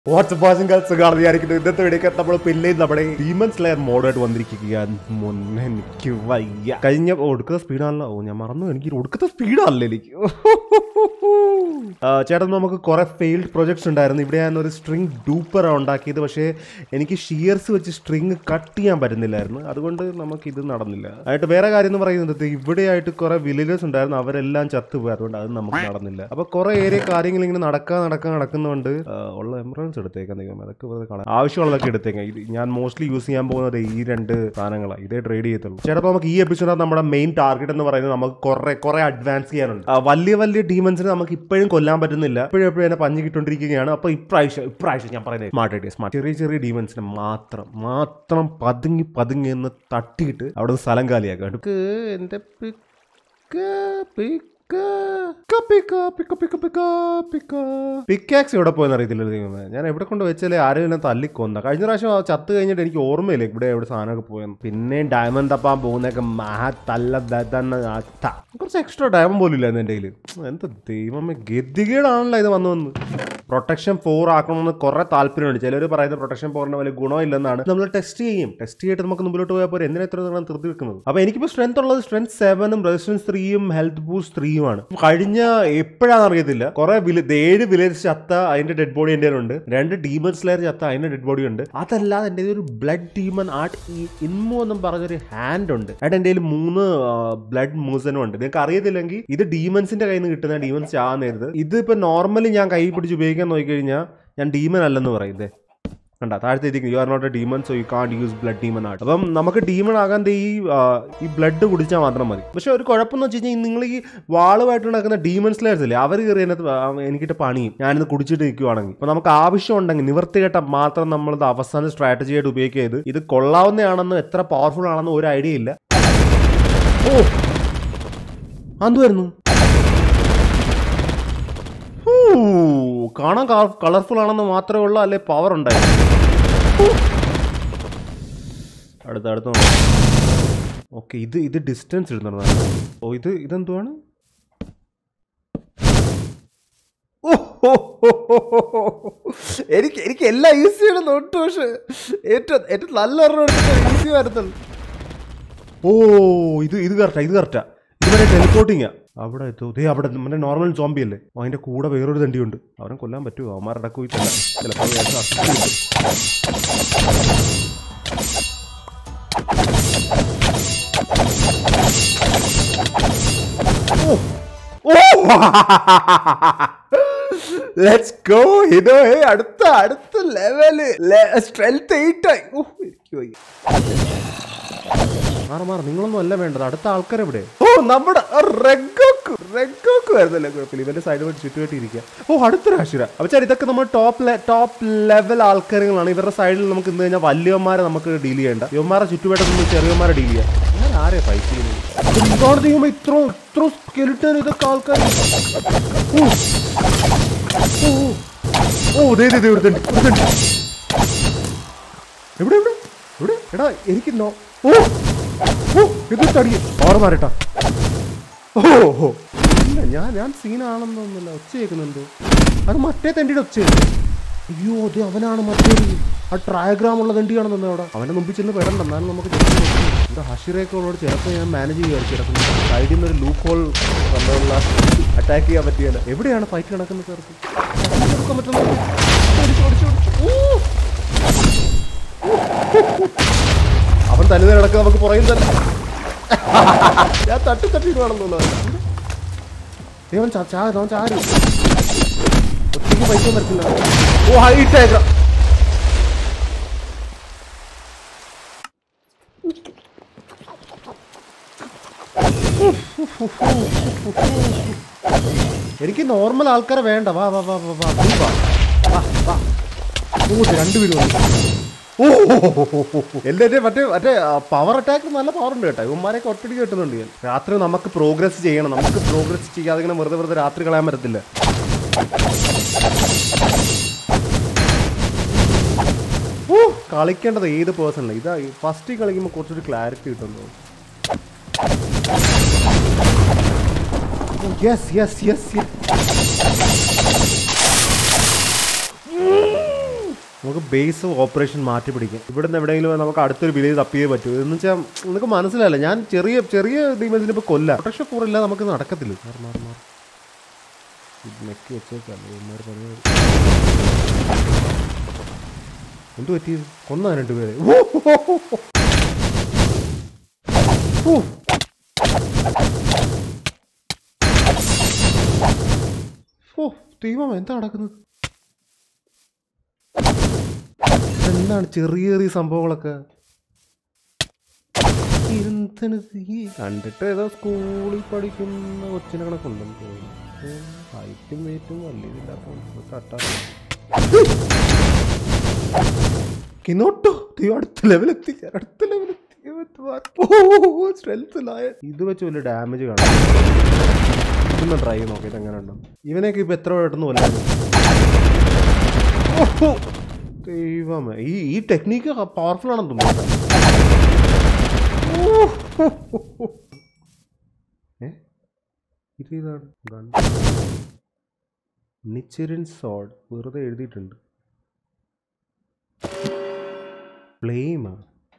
WhatsApp സുഖമാണ് വിചാരിക്കുന്നത് ഇന്നത്തെ വീഡിയോ നമ്മൾ പിന്നെയും നമ്മുടെ ഡീമൺ സ്ലെയർ മോഡായിട്ട് വന്നിരിക്കുകയാണ് മുന്നേ എനിക്ക് വയ്യ കഴിഞ്ഞ ഓ, ഒടുക്കത്തെ സ്പീഡാണല്ലോ ഓ ഞാൻ മറന്നു എനിക്ക് ഒടുക്കത്തെ സ്പീഡാണല്ലോ എനിക്ക് ആ, ചേട്ടൻ നമുക്ക് കുറെ ഫെയിൽഡ് പ്രൊജക്ട്സ് ഉണ്ടായിരുന്നു ഇവിടെ ഞാൻ ഒരു സ്ട്രിങ് ഡൂപ്പർ ഉണ്ടാക്കിയത് പക്ഷേ എനിക്ക് ഷിയർസ് വെച്ച് സ്ട്രിങ് കട്ട് ചെയ്യാൻ പറ്റുന്നില്ലായിരുന്നു അതുകൊണ്ട് നമുക്ക് ഇത് നടന്നില്ല ആയിട്ട് വേറെ കാര്യം എന്ന് പറയുന്നത് ഇവിടെയായിട്ട് കുറെ വില്ലേജേഴ്സ് ഉണ്ടായിരുന്നു അവരെല്ലാം ചത്തുപോയി അതുകൊണ്ട് അത് നമുക്ക് നടന്നില്ല അപ്പൊ കുറെ ഏരിയ കാര്യങ്ങൾ ഇങ്ങനെ നടക്കാൻ നടക്കാൻ നടക്കുന്നതുകൊണ്ട് ആ, ഉള്ള എംബ്രൻസ് എടുത്തേക്കാൻ ദൈവം അതൊക്കെ വെറുതെ കാണാം ആവശ്യമുള്ളതൊക്കെ എടുത്തേക്കാം ഇത് ഞാൻ മോസ്റ്റ്ലി യൂസ് ചെയ്യാൻ പോകുന്നത് ഈ രണ്ട് സാധനങ്ങളാണ് ഇതേ ട്രേഡ് ചെയ്യത്തുള്ളൂ ചിലപ്പോൾ നമുക്ക് ഈ എപ്പിസോഡ് നമ്മുടെ മെയിൻ ടാർഗറ്റ് എന്ന് പറയുന്നത് നമുക്ക് കുറെ കുറെ അഡ്വാൻസ് ചെയ്യാനുണ്ട് ആ, വലിയ വലിയ ഡീമൻസിനെ നമുക്ക് ഇപ്പോഴും കൊല്ലാൻ പറ്റുന്നില്ല ഇപ്പോഴും എപ്പോഴും എന്നെ പഞ്ഞു കിട്ടുകൊണ്ടിരിക്കുകയാണ് അപ്പൊ ഇപ്രാവശ്യം ഇപ്രാവശ്യം ഞാൻ പറയുന്നത് സ്മാർട്ട് ഐഡിയ സ്മാർട്ട് ചെറിയ ചെറിയ ഡീമൻസിനെ മാത്രം മാത്രം പതുങ്ങി പതുങ്ങി എന്ന് തട്ടിയിട്ട് അവിടെ നിന്ന് സ്ഥലം കാലിയാക്കാം എടുക്ക് എന്റെ പിക്ക് പിക്ക് പിക്കാക്സ് എവിടെ പോയെന്ന് അറിയത്തില്ല ദൈവമേ ഞാൻ എവിടെ കൊണ്ട് വെച്ചാലേ ആരും എന്നെ തല്ലിക്കൊന്ന കഴിഞ്ഞ പ്രാവശ്യം ആ ചത്ത് കഴിഞ്ഞിട്ട് എനിക്ക് ഓർമ്മയില്ല ഇവിടെ എവിടെ സാധനമൊക്കെ പോയെന്ന് പിന്നെയും ഡയമണ്ട് തപ്പാൻ പോകുന്നൊക്കെ മഹത്തല്ല ദതന്ന അത്ത. കുറച്ച് എക്സ്ട്രാ ഡയമണ്ട് പോലും ഇല്ലായിരുന്നു എൻ്റെ കയ്യിൽ എന്താ ദൈവമേ ഗതികേടാണല്ലോ ഇത് വന്നു വന്ന് പ്രൊട്ടക്ഷൻ ഫോർ ആക്കണമെന്ന് കുറെ താല്പര്യമുണ്ട് ചിലർ പറയുന്നത് പ്രൊട്ടക്ഷൻ ഫോറിന് വലിയ ഗുണമില്ലെന്നാണ് നമ്മൾ ടെസ്റ്റ് ചെയ്യും ടെസ്റ്റ് ചെയ്തിട്ട് നമുക്ക് മുമ്പിലോട്ട് പോയാൽ പോരെ എന്തിനാ ഇത്ര നേരം ധൃതി വെക്കുന്നത് അപ്പൊ എനിക്കിപ്പോൾ സ്ട്രെങ്ത് ഉള്ളത് സ്ട്രെങ്ത് സെവനും റെസിസ്റ്റൻസ് ത്രീയും ഹെൽത്ത് ബൂസ്റ്റ് ത്രീയുമാണ് കഴിഞ്ഞ എപ്പോഴാണെന്ന് അറിയത്തില്ല കുറെ വില ഏഴ് വില്ലേജ് ചത്ത അതിന്റെ ഡെഡ് ബോഡി എൻ്റെ ഉണ്ട് രണ്ട് ഡീമൺ സ്ലെയർ ചത്ത അതിന്റെ ഡെഡ് ബോഡി ഉണ്ട് അതല്ലാതെ എൻ്റെ ഒരു ബ്ലഡ് ഡീമൺ ആർട്ട് ഇൻമോ എന്നും പറഞ്ഞൊരു ഹാൻഡ് ഉണ്ട് ആയിട്ട് എൻ്റെ കയ്യിൽ മൂന്ന് ബ്ലഡ് മൂസനും ഉണ്ട് നിങ്ങൾക്ക് അറിയത്തില്ലെങ്കിൽ ഇത് ഡീമൻസിന്റെ കയ്യിൽ നിന്ന് കിട്ടുന്ന ഡീമൻസ് ചാന്നരുത് ഇത് ഇപ്പൊ നോർമലി ഞാൻ കൈ പിടിച്ച് ഉപയോഗിക്കാൻ നോക്കിക്കഴിഞ്ഞാൽ ഞാൻ ഡീമൻ അല്ലെന്ന് പറയുന്നത് കണ്ട താഴത്തെ you are not a demon so you can't use blood demon ആയിട്ട് അപ്പം നമുക്ക് ഡീമൺ ആകാൻ ദേ ഈ ആ, ഈ ബ്ലഡ് കുടിച്ചാൽ മാത്രം മതി പക്ഷെ ഒരു കുഴപ്പമെന്ന് വെച്ച് കഴിഞ്ഞാൽ നിങ്ങൾ ഈ വാളുമായിട്ട് നടക്കുന്ന ഡീമൺ സ്ലേഴ്സ് ഇല്ലേ അവർ കയറി അതിനകത്ത് ആ, എനിക്കിട്ട് പണിയും ഞാനിത് കുടിച്ചിട്ട് നിൽക്കുവാണെങ്കിൽ അപ്പോൾ നമുക്ക് ആവശ്യം ഉണ്ടെങ്കിൽ നിവർത്തി കേട്ട മാത്രം നമ്മളത് അവസാന സ്ട്രാറ്റജി ആയിട്ട് ഉപയോഗിക്കുക ഇത് ഇത് കൊള്ളാവുന്നതാണെന്ന് എത്ര പവർഫുൾ ആണെന്ന് ഒരു ഐഡിയ ഇല്ല ഓ എന്തുവായിരുന്നു ഊ, കാണാൻ കളർഫുൾ ആണെന്ന് മാത്രമേ ഉള്ളൂ അല്ലെ പവർ ഉണ്ടായിരുന്നു ഊ. അടുത്ത അടുത്ത ഓക്കെ ഇത് ഇത് ഡിസ്റ്റൻസ് ഇടുന്നതാണ് ഓ ഇത് ഇതെന്തുവാണ് ഓ, ഹോ, ഹോ, ഹോ, ഹോ, ഹോ. എനിക്ക് എനിക്ക് എല്ലാം ഈസി ചെയ്യണം ഒട്ടും പക്ഷെ ഏറ്റവും ഏറ്റവും നല്ല ഒരെണ്ണം എടുത്തിട്ട് ഈസി വരത്തുള്ളൂ ഓ ഇത് ഇത് കറക്റ്റാ ഇത് കറക്റ്റാ ഇതുവരെ ടെലിപ്പോർട്ടിങ്ങാ അവിടെ എത്തോ ദേ അവിടെ മറ്റേ നോർമൽ സോംബി അല്ലേ ഓ, അതിന്റെ കൂടെ വേറൊരു തണ്ടിയുണ്ട് അവനെ കൊല്ലാൻ പറ്റുമോ അവന്മാരുടെ പോയി കൊല്ലാം ചിലപ്പോൾ വേഗം assist ചെയ്യും. ഓ ലെറ്റ്സ് ഗോ ഇതോ ഏ അടുത്ത അടുത്ത ലെവല് സ്ട്രെങ്ത് എയ്റ്റ് ആയി ഓ എനിക്ക് വയ്യ മാറ മാറ നിങ്ങളൊന്നും അല്ല വേണ്ടത് അടുത്ത ആൾക്കാർ എവിടെ ഓ നമ്മുടെ റെഗോക്ക് റെഗോക്ക് വരുന്നല്ലേ കുഴപ്പമില്ല ഇവന്റെ സൈഡ് പോയിട്ട് ചുറ്റുമായിട്ട് ഇരിക്കുക ഓ അടുത്തൊരു ആശുര അപ്പൊ ചേട്ടാ ഇതൊക്കെ നമ്മൾ ടോപ്പ് ടോപ്പ് ലെവൽ ആൾക്കാരുകളാണ് ഇവരുടെ സൈഡിൽ നമുക്ക് ഇന്ന് കഴിഞ്ഞാൽ വലിയവന്മാരെ നമുക്ക് ഡീൽ ചെയ്യേണ്ട ഇവന്മാരെ ചുറ്റുപായിട്ട് നമ്മൾ ചെറിയവന്മാരെ ഡീൽ ചെയ്യാം ഞാൻ ആരെയാ ഫൈറ്റ് ചെയ്യുന്നത് എന്താണ് ദൈവമേ ഇത്ര ഇത്ര സ്കെലിട്ടൻ ഇതൊക്കെ ആൾക്കാർ ഓ ഓ, ഓ ദേ ദേ ദേ ഒരുത്തണ്ട് ഒരുത്തണ്ട് എവിടെ എവിടെ എവിടെ എടാ എനിക്ക് നോ ഓ ഓ ഇത് തടി ഓർ മാറട്ടാ ഓ ഓ ഇല്ല ഞാൻ ഞാൻ സീനാണെന്നൊന്നുമില്ല ഒച്ച കേൾക്കുന്നുണ്ട് അത് മറ്റേ തെണ്ടിയുടെ ഒച്ച അയ്യോ അത് അവനാണ് മറ്റേ ആ ട്രയഗ്രാം ഉള്ള തെണ്ടിയാണെന്ന് അവിടെ അവന്റെ മുമ്പിൽ ചെന്ന് പെടണ്ട എന്നാലും നമുക്ക് just നോക്കാം. ഇവിടെ ഹഷിറയൊക്കെ ഉള്ളോട് ചിലപ്പോൾ ഞാൻ മാനേജ് ചെയ്യുമായിരിക്കും ചിലപ്പോൾ സൈഡിൽ നിന്ന് ഒരു ലൂപ്പ് ഹോൾ സംഭവമുള്ള അറ്റാക്ക് ചെയ്യാൻ പറ്റിയല്ല എവിടെയാണ് ഫൈറ്റ് നടക്കുന്നത് ചേർത്ത് എടുക്കാൻ പറ്റുന്നത് ഓടിച്ച്, ഓടിച്ച്, ഓടിച്ച്. ഓ! അവൻ തനിതെ കിടക്കുക നമുക്ക് പുറകിൽ തന്നെ ഞാൻ തട്ടി തട്ടി ഇടുവാണെന്നുള്ളത് ദൈവൻ ചാ ചാ അവൻ ചാരി ഒറ്റയ്ക്ക് പൈസ പറ്റില്ല ഓ ഹൈറ്റ് ആയിക്കാം എനിക്ക് നോർമൽ ആൾക്കാരെ വേണ്ട വാ വാ വാ വാ വാ നീ വാ വാ വാ ഓ രണ്ടുപേരും വന്നു ഓ എല്ലാവരും മറ്റേ മറ്റേ പവർ അറ്റാക്ക് നല്ല പവർ ഉണ്ട് കേട്ടോ ഇവന്മാരെയൊക്കെ ഒറ്റടി കിട്ടുന്നുണ്ട് ഞാൻ രാത്രി നമുക്ക് പ്രോഗ്രസ് ചെയ്യണം നമുക്ക് പ്രോഗ്രസ് ചെയ്യാതെ ഇങ്ങനെ വെറുതെ വെറുതെ രാത്രി കളയാൻ പറ്റത്തില്ല ഓ കളിക്കേണ്ടത് ഏത് പേഴ്സണല്ല ഇതാ ഫസ്റ്റ് കളിക്കുമ്പോൾ കുറച്ചൊരു ക്ലാരിറ്റി കിട്ടുന്നു യെസ് യെസ് യെസ് നമുക്ക് ബേസ് ഓപ്പറേഷൻ മാറ്റി പിടിക്കാം ഇവിടെ നിന്ന് എവിടെയെങ്കിലും നമുക്ക് അടുത്തൊരു വില്ലേജ് തപ്പിയേ പറ്റൂ എന്ന് വെച്ചാൽ നിങ്ങൾക്ക് മനസ്സിലായില്ല ഞാൻ ചെറിയ ചെറിയ ഡീമൻസിന് ഇപ്പോൾ കൊല്ലാം പ്രൊട്ടക്ഷൻ ഫോർ ഇല്ലാതെ നമുക്ക് നടക്കത്തില്ല മാറ് മാറ് മാറ്. ഇത് നെക്കി വെച്ചേക്കാം ഇവന്മാര് പണി വരും. എന്ത് പറ്റി കൊന്നാ രണ്ടുപേരെ ഓ, ഓ, ഓ, ഓ. ഓ. ഓ ദൈവം എന്താ നടക്കുന്നത് എന്താണ് ചെറിയ ചെറിയ സംഭവങ്ങളൊക്കെ എന്താണ് ഇത് ഈ കണ്ടിട്ട് ഏതോ സ്കൂളിൽ പഠിക്കുന്ന കൊച്ചിനെ കണക്കുണ്ടെന്ന് തോന്നുന്നു ഹൈറ്റും വെയിറ്റും വലിയ ഇതില്ലാത്ത കിനോട്ടോ ദൈവം അടുത്ത ലെവലെത്തി ഞാൻ അടുത്ത ലെവലെത്തി സ്ട്രെങ്ത്തിലായ ഇത് വെച്ച് വലിയ ഡാമേജ് കാണാം ഒന്ന് ട്രൈ ചെയ്ത് നോക്കിയിട്ട് എങ്ങനെ ഉണ്ടെന്ന് ഇവനെയൊക്കെ ഇപ്പൊ എത്ര പെട്ടെന്ന് കൊല്ലായിരുന്നു ഓഹോ, ദൈവമേ ഈ ഈ ടെക്നീക്ക് പവർഫുൾ ആണെന്ന് തോന്നുന്നു ഓഹോ. ഏ ഇത് ഇതാണ് ഗൺ നിച്ചിരിൻ സോഡ് വെറുതെ എഴുതിയിട്ടുണ്ട് ഫ്ലെയിമാ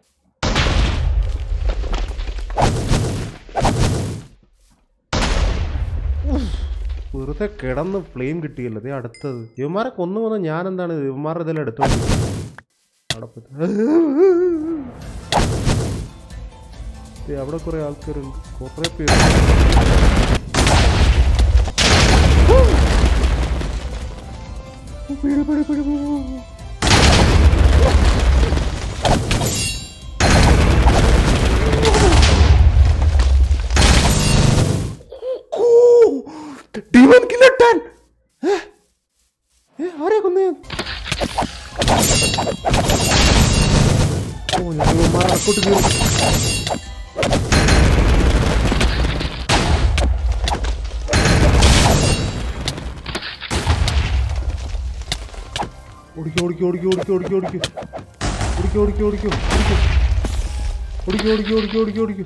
വെറുതെ കിടന്ന് ഫ്ലെയിം കിട്ടിയല്ലോ ദേ അടുത്തത് ഇവന്മാരെ കൊന്നു വന്ന് ഞാൻ എന്താണ് ഇവന്മാരുടെ ഇതെല്ലാം എടുത്തോണ്ട് അവിടെ പോയി- ദേ അവിടെ കുറെ ആൾക്കാരുണ്ട് കുറെ പേര് പേടി, പേടി, പേടി, പോ, പോ, പോ. ഡീമൺ കില്ലർ ടാൻ ആരെ കൊന്നേ ഓ ഞാൻ ഇവന്മാരെ അങ്ങോട്ട് കയറി ഓടിക്കോ ഓടിക്കോ ഓടിക്കോ ഓടിക്കോ ഓടിക്കോ ഓടിക്കോ ഓടിക്കോ ഓടിക്കോ ഓടിക്കോ ഓടിക്കോ ഓടിക്കോ ഓടിക്കോ ഓടിക്കോ ഓടിക്കോ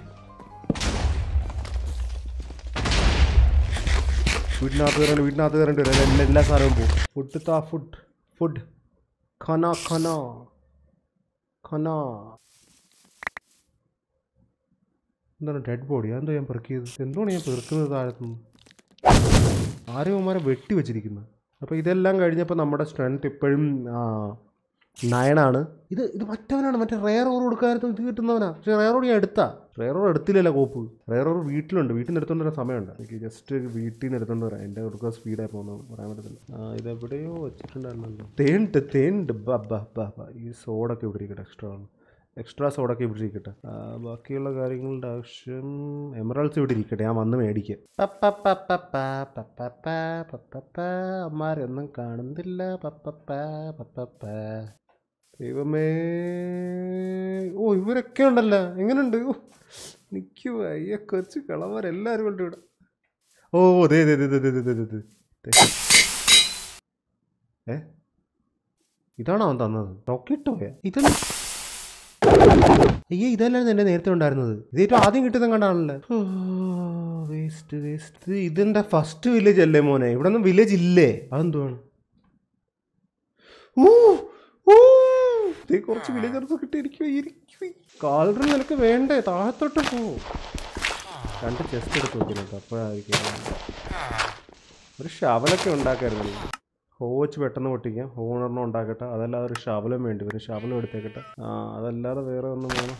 വീട്ടിനകത്ത് കയറണ്ട് വീട്ടിനകത്ത് കയറണ്ട് എല്ലാ എല്ലാ സാധനവും പോകും ഫുഡ് താ ഫുഡ് ഫുഡ് ഖന ഖന ഖന എന്താണ് ഡെഡ് ബോഡി അതെന്തോ ഞാൻ പെറുക്കിയത് എന്തുകൊണ്ട് ഞാൻ പെറുക്കുന്നത് താഴത്തുനിന്ന് ആരും അവന്മാരെ വെട്ടി വെച്ചിരിക്കുന്നത് അപ്പോൾ ഇതെല്ലാം കഴിഞ്ഞപ്പോൾ നമ്മുടെ സ്ട്രെങ്ത് ഇപ്പോഴും നയനാണ് ഇത് ഇത് മറ്റവനാണ് മറ്റേ റെയർ ഓർ കൊടുക്കാനത്ത് ഇത് കിട്ടുന്നവനാ പക്ഷേ റെയർ ഓർ ഞാൻ എടുത്താ റെയർ ഓർ എടുത്തില്ലല്ലോ കോപ്പ് റെയർ ഓർ വീട്ടിലുണ്ട് വീട്ടിൽ നിന്ന് എടുത്തോണ്ട് വരാൻ സമയമുണ്ട് എനിക്ക് ജസ്റ്റ് വീട്ടിൽ നിന്ന് എടുത്തോണ്ട് വരാം എൻ്റെ കൊടുക്കുക സ്പീഡായി പോകുന്നത് പറയാൻ പറ്റത്തില്ല ആ ഇതെവിടെയോ വെച്ചിട്ടുണ്ടായിരുന്നല്ലോ തേണ്ട് തേണ്ട് ബാ ബാ ബാ ബാ ഈ സോഡൊക്കെ ഇവിടെ ഇരിക്കട്ടെ എക്സ്ട്രാ ആണ് എക്സ്ട്രാ സോഡൊക്കെ ഇവിടെ ഇരിക്കട്ടെ ആ, ബാക്കിയുള്ള കാര്യങ്ങളുടെ ആവശ്യം എമറൽസ് ഇവിടെ ഇരിക്കട്ടെ ഞാൻ വന്ന് മേടിക്കാം അമ്മാരൊന്നും കാണുന്നില്ല പപ്പപ്പ പപ്പപ്പ ദൈവമേ ഓ ഇവരൊക്കെ ഉണ്ടല്ലോ എങ്ങനെയുണ്ട് ഓ നിൽക്കു അയ്യ കൊച്ചു കളവരെല്ലാവരും ഉണ്ട് ഇവിടെ ഓ ദേ ദേ ദേ ദേ ദേ ദേ ദേ ദേ ദേ. ഏ ഇതാണോ അവൻ തന്നത് ചോക്ലേറ്റ് പോയ ഇതല്ല അയ്യേ ഇതല്ലായിരുന്നു എൻ്റെ നേരത്തെ ഉണ്ടായിരുന്നത് ഇത് ഏറ്റവും ആദ്യം കിട്ടിയതും കണ്ടാണല്ലോ വേസ്റ്റ് വേസ്റ്റ് ഇതെന്താ ഫസ്റ്റ് വില്ലേജ് അല്ലേ മോനെ ഇവിടെ ഒന്നും വില്ലേജ് ഇല്ലേ അതെന്തുവാണ് ഊ, ഊ, ദേ കുറച്ച് വില്ലേജർസ് കിട്ടിയിരിക്കുവോ ഇരിക്കുവോ കാലറിൽ നിനക്ക് വേണ്ടേ താഴത്തോട്ട് പോ രണ്ട് ചെസ്റ്റ് എടുത്ത് വെക്കുന്നുണ്ട് അപ്പോഴായിരിക്കും ഒരു ശവലൊക്കെ ഉണ്ടാക്കായിരുന്നു ഹോ വെച്ച് പെട്ടെന്ന് പൊട്ടിക്കാം ഹോ ഒരെണ്ണം ഉണ്ടാക്കട്ടെ അതല്ലാതെ ഒരു ശവലം വേണ്ടി വരും ശവലം എടുത്തേക്കട്ടെ ആ അതല്ലാതെ വേറെ ഒന്നും വേണം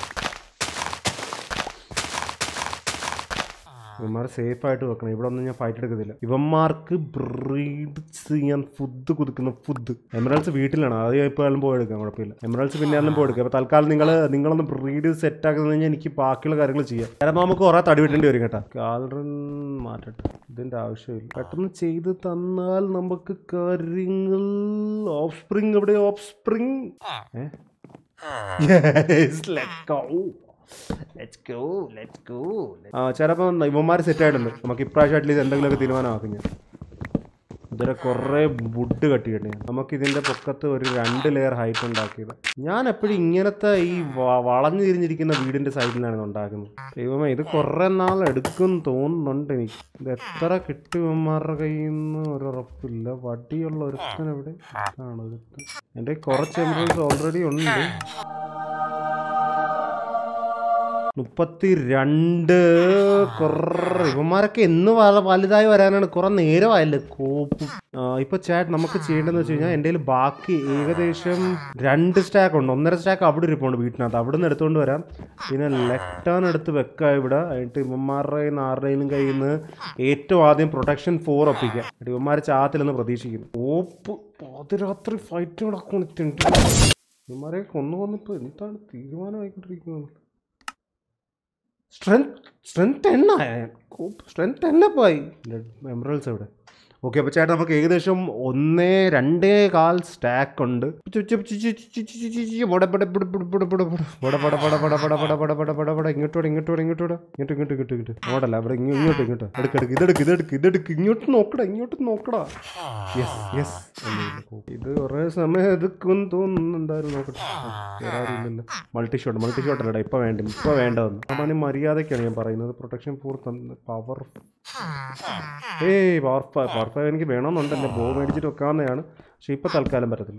ഇവന്മാരെ സേഫ് ആയിട്ട് വെക്കണം ഇവിടെ ഒന്നും ഞാൻ ഫൈറ്റ് എടുക്കത്തില്ല ഇവന്മാർക്ക് ബ്രീഡ് ചെയ്യാൻ ഫുഡ് കുതിക്കുന്ന ഫുഡ് എമറൽസ് വീട്ടിലാണ് അത് ഞാൻ ഇപ്പോൾ പോയി എടുക്കാം കുഴപ്പമില്ല എമറൽസ് പിന്നെ ആണെങ്കിലും പോയി എടുക്കാം അപ്പോൾ തൽക്കാലം നിങ്ങൾ നിങ്ങളൊന്ന് ബ്രീഡ് സെറ്റ് ആക്കുന്നത് കഴിഞ്ഞാൽ എനിക്ക് ബാക്കിയുള്ള കാര്യങ്ങൾ ചെയ്യാം ചിലപ്പോൾ നമുക്ക് കുറേ തടി വിട്ടേണ്ടി വരും കേട്ടോ കാലറൻ മാറ്റട്ടെ ഇതിൻ്റെ ആവശ്യമില്ല പെട്ടെന്ന് ചെയ്ത് തന്നാൽ നമുക്ക് കാര്യങ്ങൾ ഓഫ് സ്പ്രിങ് എവിടെ ഓഫ് സ്പ്രിങ് ഏ Yes, let's go. Let's go, let's go. ആ ചിലപ്പോൾ ഇവന്മാർ സെറ്റ് ആയിട്ടുണ്ട് നമുക്ക് ഇപ്രാവശ്യം അറ്റ്ലീസ്റ്റ് എന്തെങ്കിലുമൊക്കെ തീരുമാനമാക്കും ഞാൻ ഇതിലെ കുറേ വുഡ് കട്ടിയിട്ട് നമുക്ക് ഇതിന്റെ പൊക്കത്ത് ഒരു രണ്ട് ലെയർ ഹൈറ്റ് ഉണ്ടാക്കിയത് ഞാൻ എപ്പോഴും ഇങ്ങനത്തെ ഈ വ- വളഞ്ഞു തിരിഞ്ഞിരിക്കുന്ന വീടിന്റെ സൈഡിലാണ് ഇത് ഉണ്ടാക്കുന്നത് ദൈവമേ ഇത് കുറേ നാൾ എടുക്കും തോന്നുന്നുണ്ട് എനിക്ക് ഇത് എത്ര കിട്ടുമാരുടെ കയ്യിൽ നിന്ന് ഒരു ഉറപ്പില്ല വടിയുള്ള ഒരുത്തൻ എവിടെ ആണ് ഒരുത്തൻ എൻ്റെ കുറച്ച് എംബ്രോയിഡ്സ് ഓൾറെഡി ഉണ്ട് മുപ്പത്തി രണ്ട് കുറേ ഇവന്മാരൊക്കെ എന്ന് വല വലുതായി വരാനാണ് കുറെ നേരമായല്ലേ കോപ്പ് ഇപ്പൊ ചാറ്റ് നമുക്ക് ചെയ്യേണ്ടതെന്ന് വെച്ച് കഴിഞ്ഞാൽ എൻ്റെ കയ്യിൽ ബാക്കി ഏകദേശം രണ്ട് സ്റ്റാക്ക് ഉണ്ട് ഒന്നര സ്റ്റാക്ക് അവിടെ ഇരിപ്പുണ്ട് വീട്ടിനകത്ത് അവിടെ നിന്ന് എടുത്തുകൊണ്ട് വരാം പിന്നെ ലെഫ്റ്റാണ് എടുത്ത് വെക്കാം ഇവിടെ എന്നിട്ട് ഇവന്മാരുടെ കയ്യിൽ നിന്ന് ആരുടെയും കയ്യിൽ നിന്ന് ഏറ്റവും ആദ്യം പ്രൊട്ടക്ഷൻ ഫോർ ഒപ്പിക്കാം എന്നിട്ട് ഇവന്മാർ ചാത്തിലെന്ന് പ്രതീക്ഷിക്കുന്നു ഓപ്പ് പാതിരാത്രി ഫൈറ്റ് നടക്കുന്നുണ്ട് ഇവന്മാരെ കൊന്നു കൊന്നിപ്പോ എന്താണ് തീരുമാനമായിക്കൊണ്ടിരിക്കുന്നത് സ്ട്രെങ്ത് സ്ട്രെങ്ത് ടെൻ ആയ സ്ട്രെങ്ത് ടെന്നെ പോയി എമറൽസ് എവിടെ ഓക്കെ അപ്പോൾ ചേട്ടാ നമുക്ക് ഏകദേശം ഒന്നേ രണ്ടേ കാൽ സ്റ്റാക്ക് ഉണ്ട് ഇങ്ങോട്ടോടെ ഇങ്ങോട്ടോടെ ഇങ്ങോട്ടോടെ ഇങ്ങോട്ട് ഇങ്ങോട്ട് ഇങ്ങോട്ട് ഇങ്ങോട്ട് ഓടല്ല അവിടെ ഇങ്ങോ- ഇങ്ങോട്ട് ഇങ്ങോട്ട് എടുക്കെടുക്ക് ഇതെടുക്ക് ഇതെടുക്ക് ഇതെടുക്ക് ഇങ്ങോട്ട് നോക്കടാ ഇങ്ങോട്ട് നോക്കടാ യെസ് യെസ് ഇത് കുറേ സമയം എടുക്കും തോന്നുന്നുണ്ടായിരുന്നു നോക്കട്ടെ വേറാരുമില്ലല്ലോ മൾട്ടി ഷോട്ട് മൾട്ടി ഷോട്ട് അല്ലടാ ഇപ്പൊ വേണ്ട ഇപ്പൊ വേണ്ടതെന്ന് അതാണ് മര്യാദക്കാണ് ഞാൻ പറയുന്നത് പ്രൊട്ടക്ഷൻ ഫോർ പവർ ഏയ് പവർ പവർ ഫൈവ് എനിക്ക് വേണമെന്നുണ്ട് എൻ്റെ ബോ മേടിച്ചിട്ട് വെക്കാവുന്നതാണ് പക്ഷെ ഇപ്പൊ തൽക്കാലം പറ്റത്തില്ല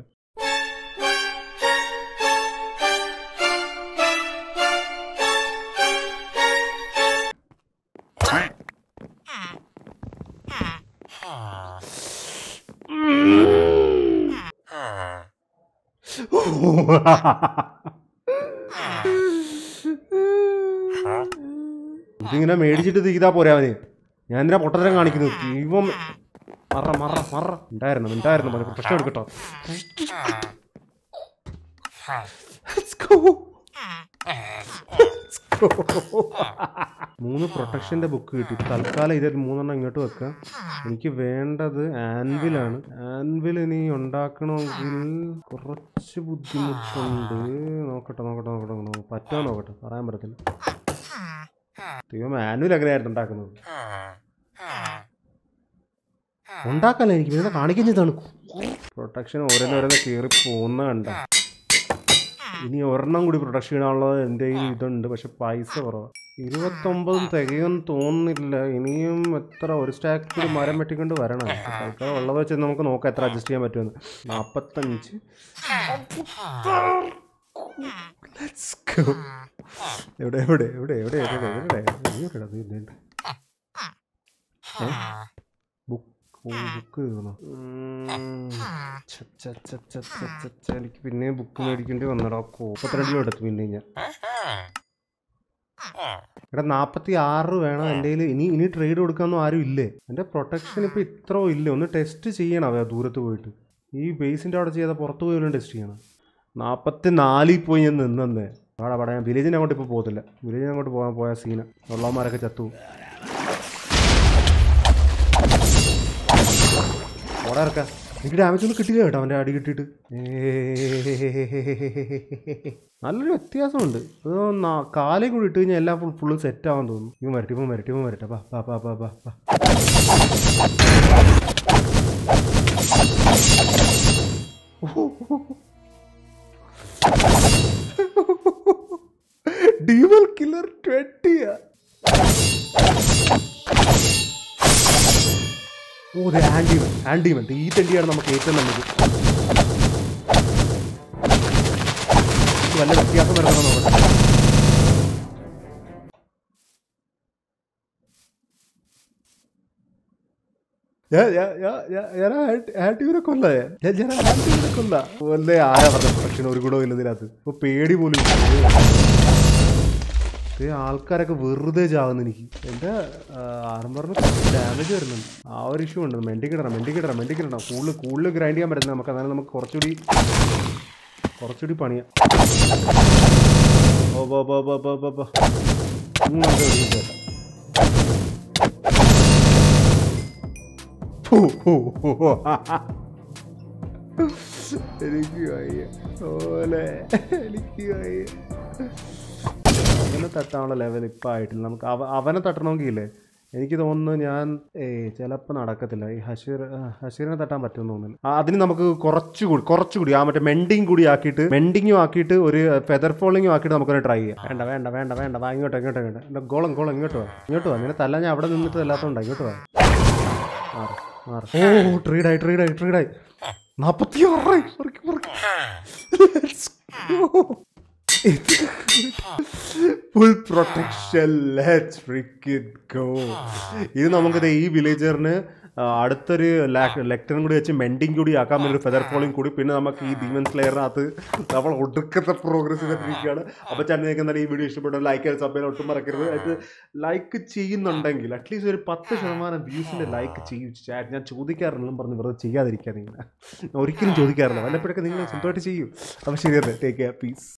ഇതിങ്ങനെ മേടിച്ചിട്ട് തീതാ പോരാ അവന് ഞാൻ എന്തിനാ പൊട്ടത്തരം കാണിക്കുന്നത് ദൈവം മറ മറ മറ ഉണ്ടായിരുന്നു ഉണ്ടായിരുന്നു മതി പ്രശ്നം എടുക്കട്ടോ Let's go. Let's go. മൂന്ന് പ്രൊട്ടക്ഷന്റെ ബുക്ക് കിട്ടി തൽക്കാലം ഇതിൽ മൂന്നെണ്ണം ഇങ്ങോട്ട് വെക്കാം എനിക്ക് വേണ്ടത് ആൻവിലാണ് ആൻവിൽ ഇനി ഉണ്ടാക്കണമെങ്കിൽ കുറച്ച് ബുദ്ധിമുട്ടുണ്ട് നോക്കട്ടെ നോക്കട്ടെ നോക്കട്ടെ നോക്കട്ടെ പറ്റുമോ നോക്കട്ടെ പറയാൻ പറ്റത്തില്ല ദൈവം ആനുവൽ എങ്ങനെയായിരുന്നു ഉണ്ടാക്കുന്നത് ഉണ്ടാക്കല്ല എനിക്ക് പിന്നെ കാണിക്കാൻ ചെയ്താണ് പ്രൊട്ടക്ഷൻ ഓരോന്നോരോന്ന് കയറി പോകുന്ന കണ്ട ഇനി ഒരെണ്ണം കൂടി പ്രൊട്ടക്ഷൻ ഇടാനുള്ളത് എൻ്റെ കയ്യിൽ ഇതുണ്ട് പക്ഷെ പൈസ കുറവാണ് ഇരുപത്തൊമ്പതും തികയൊന്നും തോന്നുന്നില്ല ഇനിയും എത്ര ഒരു സ്റ്റാക്ക് കൂടി മരം വെട്ടിക്കൊണ്ട് വരണം തൽക്കാലം ഉള്ളത് വെച്ച് നമുക്ക് നോക്കാം എത്ര അഡ്ജസ്റ്റ് ചെയ്യാൻ പറ്റുമെന്ന് നാൽപ്പത്തഞ്ച് Let's go. എവിടെ എവിടെ എവിടെ എവിടെ എവിടെ എവിടെ എവിടെ ഇത് ഇതുണ്ട്. ഏ? ബുക്ക് ഓ ബുക്ക് തീർന്നോ ഉം. ഛ, ഛ, ഛ, ഛ, ഛ, ഛ, ഛ. എനിക്ക് പിന്നെ ബുക്ക് മേടിക്കേണ്ടി വന്നടാ മുപ്പത്തിരണ്ടിലും എടുത്തു പിന്നെ ഞാൻ എടാ നാൽപ്പത്തി ആറ് വേണം എൻ്റെ കയ്യിൽ ഇനി ഇനി ട്രേഡ് കൊടുക്കാനൊന്നും ആരും ഇല്ലേ എൻ്റെ പ്രൊട്ടക്ഷൻ ഇപ്പോൾ ഇത്രോ ഇല്ല ഒന്ന് ടെസ്റ്റ് ചെയ്യണം അവ ദൂരത്ത് പോയിട്ട് ഈ ബേസിൻ്റെ അവിടെ ചെയ്താൽ പുറത്ത് പോയി ടെസ്റ്റ് ചെയ്യണം നാൽപ്പത്തി നാലിൽ പോയി ഞാൻ നിന്നേ അവിടെ അവിടെ ഞാൻ വില്ലേജിന് അങ്ങോട്ട് ഇപ്പോൾ പോകത്തില്ല വില്ലേജിന് അങ്ങോട്ട് പോകാൻ പോയ സീന ഉള്ളവന്മാരൊക്കെ ചത്തു ഓടെ ഇറക്കാം എനിക്ക് ഡാമേജ് ഒന്നും കിട്ടില്ല കേട്ടോ അവൻ്റെ അടി കിട്ടിയിട്ട് നല്ലൊരു വ്യത്യാസമുണ്ട് അത് നാ- കാലേ കൂടി ഇട്ട് കഴിഞ്ഞാൽ എല്ലാം ഫുൾ ഫുള്ളും സെറ്റ് ആവാൻ തോന്നുന്നു ഇവൻ വരട്ടെ ഇവൻ വരട്ടെ ഇവൻ വരട്ടെ ബാ ബാ ബാ ബാ ബാ ബാ ഡീവൽ കില്ലർ ട്വന്റിയാ ഓ അതെ ആൻഡിമൻ ആൻഡിമൻ ഈ തെണ്ടിയാണ് നമുക്ക് ഏറ്റവും നല്ലത് ഇത് വല്ല വ്യത്യാസം വരുന്നോ നോക്കട്ടെ ഞാൻ ഞാൻ ഞാൻ ഞാൻ ഞാൻ ആൻറ്റിവിനെ കൊല്ല ഞാൻ ഞാൻ ആൻറ്റിവിനെ കൊല്ല കൊല്ലേ ആരാ പറഞ്ഞത് പക്ഷേ ഒരു ഗുണവും ഇല്ല ഇതിനകത്ത് ഇപ്പൊ പേടി പോലും ഇല്ല. ഇത് ആൾക്കാരൊക്കെ വെറുതെ ചാവുന്നു എനിക്ക് എൻ്റെ ആർമറിന് ഡാമേജ് വരുന്നുണ്ട് ആ ഒരു ഇഷ്യൂ ഉണ്ട് മെൻറ്റി കിടണം മെൻറ്റി കിടണം മെൻറ്റി കിടണം കൂടുതൽ കൂടുതൽ ഗ്രൈൻഡ് ചെയ്യാൻ പറ്റുന്നത് നമുക്ക് അതായത് നമുക്ക് കുറച്ചുകൂടി കുറച്ചുകൂടി പണിയാം ഓ ബോ ബോ ബോ ബോ ബോ ബോ ഇങ്ങോട്ട് ഒരു ഇത് കേട്ടോ. ഫു, ഫു, ഫു. എനിക്ക് വയ്യ ഓലെ എനിക്ക് വയ്യ അവനെ തട്ടാനുള്ള ലെവൽ ഇപ്പം ആയിട്ടില്ല നമുക്ക് അവ അവനെ തട്ടണമെങ്കിൽ ഇല്ലേ എനിക്ക് തോന്നുന്നു ഞാൻ ഏയ് ചിലപ്പോൾ നടക്കത്തില്ല ഈ ഹഷീർ ആ, ഹഷീറിനെ തട്ടാൻ പറ്റുമെന്ന് തോന്നുന്നില്ല ആ, അതിന് നമുക്ക് കുറച്ചുകൂടി കുറച്ചുകൂടി ആ മറ്റേ മെൻഡിങ് കൂടി ആക്കിയിട്ട് മെൻഡിങ്ങും ആക്കിയിട്ട് ഒരു ഫെദർ ഫോളിങ്ങും ആക്കിയിട്ട് നമുക്കൊന്ന് ട്രൈ ചെയ്യാം വേണ്ട വേണ്ട വേണ്ട വേണ്ട വാ ഇങ്ങോട്ടോ ഇങ്ങോട്ടോ ഇങ്ങോട്ടോ എൻ്റെ ഗോളം ഗോളം ഇങ്ങോട്ട് വാ ഇങ്ങോട്ട് വാ അങ്ങനെ തല്ല ഞാൻ അവിടെ നിന്നിട്ട് തല്ലാത്തോണ്ടാ ഇങ്ങോട്ട് വാ മാറ് മാറ് ഓ ട്രീഡായി ട്രീഡായി ട്രീഡായി നാപ്പത്തി ആറായി full protection let's freaking go ഇത് നമുക്ക് ദേ ഈ വില്ലേജറിന് അടുത്തൊരു ലെക്ടറും കൂടി വെച്ച് മെൻഡിങ് കൂടി ആക്കാൻ വേണ്ടി ഒരു ഫെദർ ഫോളിങ് കൂടി പിന്നെ നമുക്ക് ഈ ഡീമൻ സ്ലെയറിനകത്ത് നമ്മൾ ഒടുക്കത്തെ പ്രോഗ്രസ് ചെയ്തിട്ടിരിക്കുകയാണ് അപ്പോൾ ചാനലിലേക്ക് എന്തായാലും ഈ വീഡിയോ ഇഷ്ടപ്പെട്ടു ലൈക്ക് ചെയ്ത് സബ്ബൈൻ ഒട്ടും മറക്കരുത് അത് ലൈക്ക് ചെയ്യുന്നുണ്ടെങ്കിൽ അറ്റ്ലീസ്റ്റ് ഒരു പത്ത് ശതമാനം വ്യൂസിൻ്റെ ലൈക്ക് ചെയ്യും ചാറ്റ് ഞാൻ ചോദിക്കാറില്ലെന്നും പറഞ്ഞ് വെറുതെ ചെയ്യാതിരിക്കുക നിങ്ങൾ ഒരിക്കലും ചോദിക്കാറില്ല വല്ലപ്പോഴൊക്കെ നിങ്ങൾ സ്വന്തമായിട്ട് ചെയ്യും അപ്പോൾ ശരിയല്ലേ ടേക്ക് കെയർ പീസ്